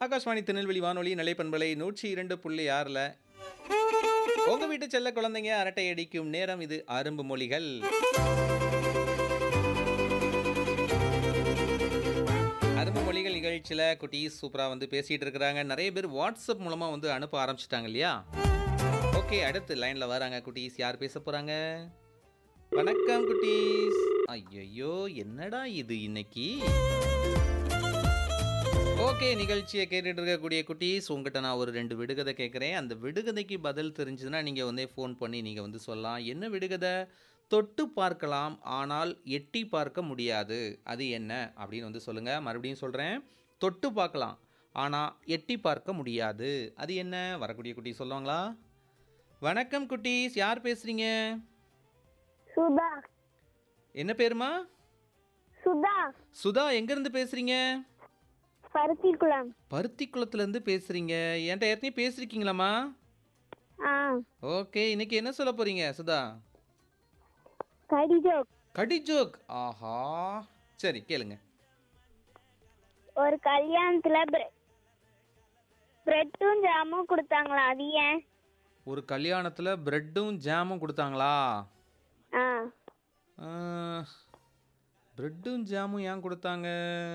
ஆகாஷ்வாணி திருநெல்வேலி வானொலி நிலைப்பண்பலை நூற்றி இரண்டு புள்ளி ஆறில் உங்க வீட்டு செல்ல குழந்தைங்க அரட்டை அடிக்கும் நேரம் இது அரும்பு மொழிகள் அரும்பு மொழிகள் நிகழ்ச்சியில் குட்டீஸ் சூப்பராக வந்து பேசிகிட்டு இருக்கிறாங்க நிறைய பேர் வாட்ஸ்அப் மூலமாக வந்து அனுப்ப ஆரம்பிச்சிட்டாங்க இல்லையா ஓகே அடுத்து லைனில் வராங்க குட்டீஸ் யார் பேச போகிறாங்க வணக்கம் குட்டீஸ் ஐயையோ என்னடா இது இன்னைக்கு ஓகே நிகழ்ச்சியை கேட்டுட்டு இருக்கக்கூடிய குட்டீஸ் உங்ககிட்ட நான் ஒரு ரெண்டு விடுகதை கேட்குறேன் அந்த விடுகதைக்கு பதில் தெரிஞ்சதுன்னா நீங்கள் வந்து ஃபோன் பண்ணி நீங்கள் வந்து சொல்லலாம் என்ன விடுகதை தொட்டு பார்க்கலாம் ஆனால் எட்டி பார்க்க முடியாது அது என்ன அப்படின்னு வந்து சொல்லுங்கள் மறுபடியும் சொல்கிறேன் தொட்டு பார்க்கலாம் ஆனால் எட்டி பார்க்க முடியாது அது என்ன வரக்கூடிய குட்டீஸ் சொல்லுவாங்களா வணக்கம் குட்டீஸ் யார் பேசுகிறீங்க சுதா என்ன பேருமா சுதா சுதா எங்கேருந்து பேசுகிறீங்க பருத்திக்குளம் பருத்தி குளத்துலேருந்து பேசுகிறீங்க என்கிட்ட ஏற்கனவே பேசியிருக்கீங்களாம்மா ஆ ஓகே இன்னைக்கு என்ன சொல்ல போகிறீங்க சுதா கடிஜோக் கடி ஜோக் ஆஹா சரி கேளுங்க ஒரு கல்யாணத்துல பிரெட்டும் ஜாமும் கொடுத்தாங்களா அது ஏன் ஒரு கல்யாணத்தில் ப்ரெட்டும் ஜாமும் கொடுத்தாங்களா ஆ ப்ரெட்டும் ஜாமும் ஏன் கொடுத்தாங்க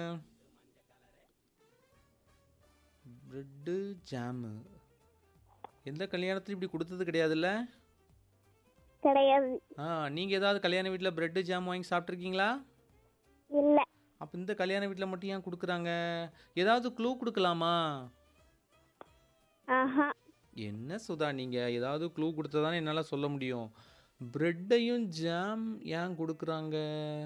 ப்ரெட்டு ஜாமு எந்த கல்யாணத்துலையும் இப்படி கொடுத்தது கிடையாதுல்ல கிடையாது ஆ நீங்கள் ஏதாவது கல்யாண வீட்டில் ப்ரெட்டு ஜாம் வாங்கி சாப்பிட்ருக்கீங்களா இல்ல அப்போ இந்த கல்யாண வீட்டில் மட்டும் ஏன் கொடுக்குறாங்க ஏதாவது க்ளூ கொடுக்கலாமா ஆஹா என்ன சுதா நீங்கள் ஏதாவது க்ளூ கொடுத்தா தானே என்னால் சொல்ல முடியும் ப்ரெட்டையும் ஜாம் ஏன் கொடுக்குறாங்க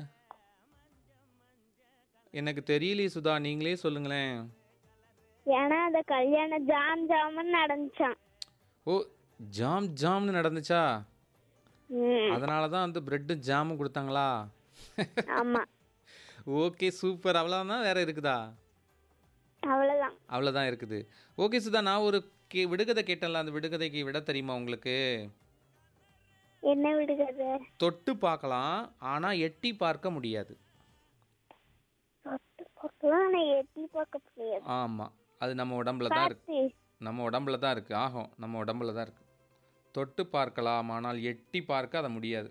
எனக்கு தெரியலையே சுதா நீங்களே சொல்லுங்களேன் ஏன்னா அந்த கல்யாணம் ஜாம் ஜாமுன்னு நடந்துச்சான் ஓ ஜாம் ஜாம்னு நடந்துச்சா ம் அதனால தான் வந்து ப்ரெட்டும் ஜாமும் கொடுத்தாங்களா ஆமா ஓகே சூப்பர் அவ்வளோதான் வேற இருக்குதா அவ்வளவுதான் அவ்வளோதான் இருக்குது ஓகே சுதா நான் ஒரு கே விடுகதை கேட்டேன்ல அந்த விடுகதைக்கு விட தெரியுமா உங்களுக்கு என்ன விடுகிறது தொட்டு பார்க்கலாம் ஆனால் எட்டி பார்க்க முடியாது தொட்டு பார்க்கலாம் ஆனா எட்டி பார்க்க முடியாது ஆமாம் அது நம்ம உடம்புல தான் இருக்கு காத்து நம்ம உடம்புல தான் இருக்குது ஆகும் நம்ம உடம்புல தான் இருக்குது தொட்டு பார்க்கலாம் ஆனால் எட்டி பார்க்க அதை முடியாது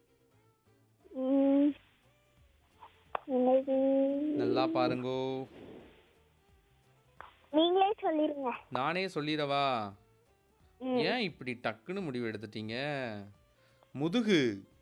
ம். என்னது நல்லா பாருங்கோ நீங்களே சொல்லிருங்க நானே சொல்லிடவா ம். ஏன் இப்படி டக்குன்னு முடிவு எடுத்துட்டீங்க முதுகு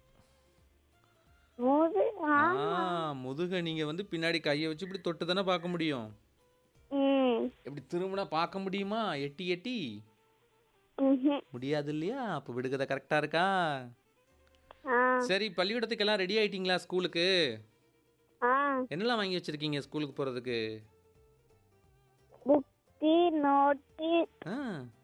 மூது ஆ ஆ முதுகை நீங்கள் வந்து பின்னாடி கையை வச்சு இப்படி தொட்டு தானே பார்க்க முடியும் ம் இப்படி திரும்பினா பார்க்க முடியுமா எட்டி எட்டி ம்ஹும். முடியாது இல்லையா அப்போ விடுகதை கரெக்டாக இருக்கா ஆ சரி பள்ளிக்கூடத்துக்கெல்லாம் ரெடி ஆயிட்டீங்களா ஸ்கூலுக்கு ஆ என்னெல்லாம் வாங்கி வச்சிருக்கீங்க ஸ்கூலுக்கு போகிறதுக்கு புக்கு நோட்டு ஆ